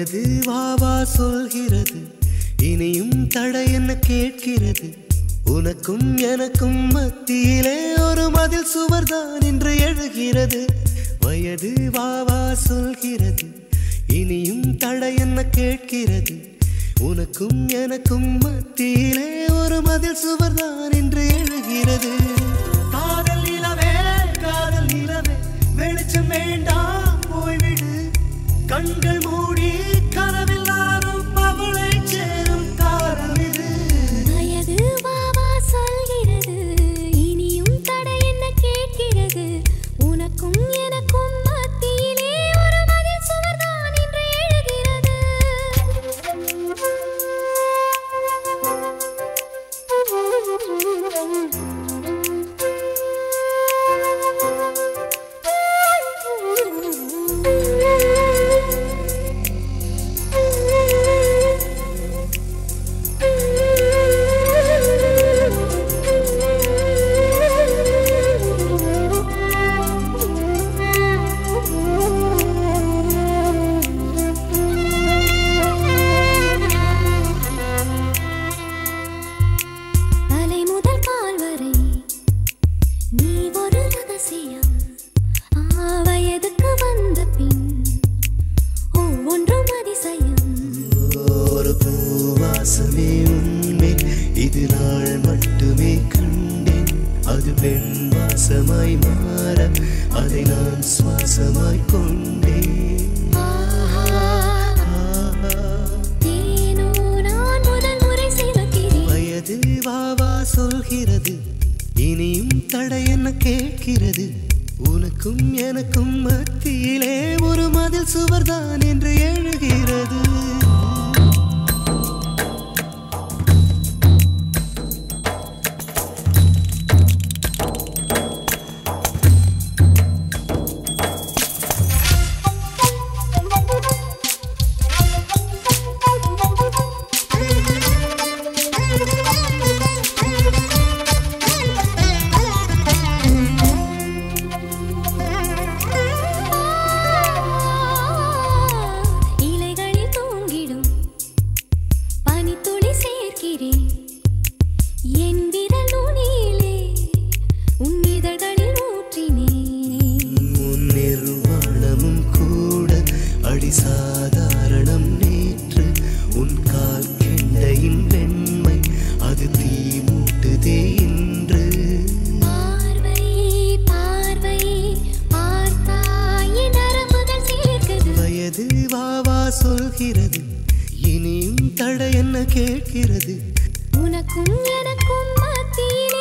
வயது வாவா சொல்கிறது இனியும் தடை என்ன கேட்கிறது உனக்கும் எனக்கும் மத்தியிலே ஒரு மதில் சுவர்தான் இன்று எழுகிறது வயது வாவா சொல்கிறது இனியும் தடை என்ன கேட்கிறது உனக்கும் எனக்கும் மத்தியிலே ஒரு மதில் சுவர்தான் இன்று எழுகிறது காதல் நிலவே காதல் நிலவே வெளிச்சம் வேண்டாம் போய்விடு கண்கள் மூடி கனவில் நானும் அவளை சேரும் காலம் இது வயது வாவா சொல்கிறது இனியும் தடை என்ன கேட்கிறது உனக்கும் எனக்கும் மத்தியிலே ஒரு மதில் சுவர்தான் இன்று தலை முதல் கால் வரை நீ ஒரு ரகசியம் ஆ, வயதுக்கு வந்த பின் ஒவ்வொன்றும் அதிசயம் ஒரு பூவாசமே உண்மை இது நாள் மட்டுமே கண்டேன் அது பெண் வாசமாய் மாற அதை நான் சுவாசமாய் கொண்டேன் ஆஹா, தேனோ நான் முதல் முறை சிவக்கிறேன் வயது வாவா சொல்கிறது இனியும் தடை என்ன கேட்கிறது உனக்கும் எனக்கும் மத்தியிலே ஒரு மதில் சுவர்தான் என்று எழுகிறது இலைகளில் தூங்கிடும் பனித்துளி சேர்க்கிறேன் என் விரல் நுனியிலே உன் இதழ்களில் ஊற்றினேன் உன் நிர்வாணமும் கூட அடி சாதாரணம் நேற்று உன் கால் கெண்டையின் வெண்மை அது தீ மூட்டுதே இன்று பார்வை பார்வை பார்த்தாய் என் நரம்புகள் சேர்க்குது வயது வாவா சொல்கிறது இனியும் தடை என்ன கேட்கிறது உனக்கும் எனக்கும் மத்தியில்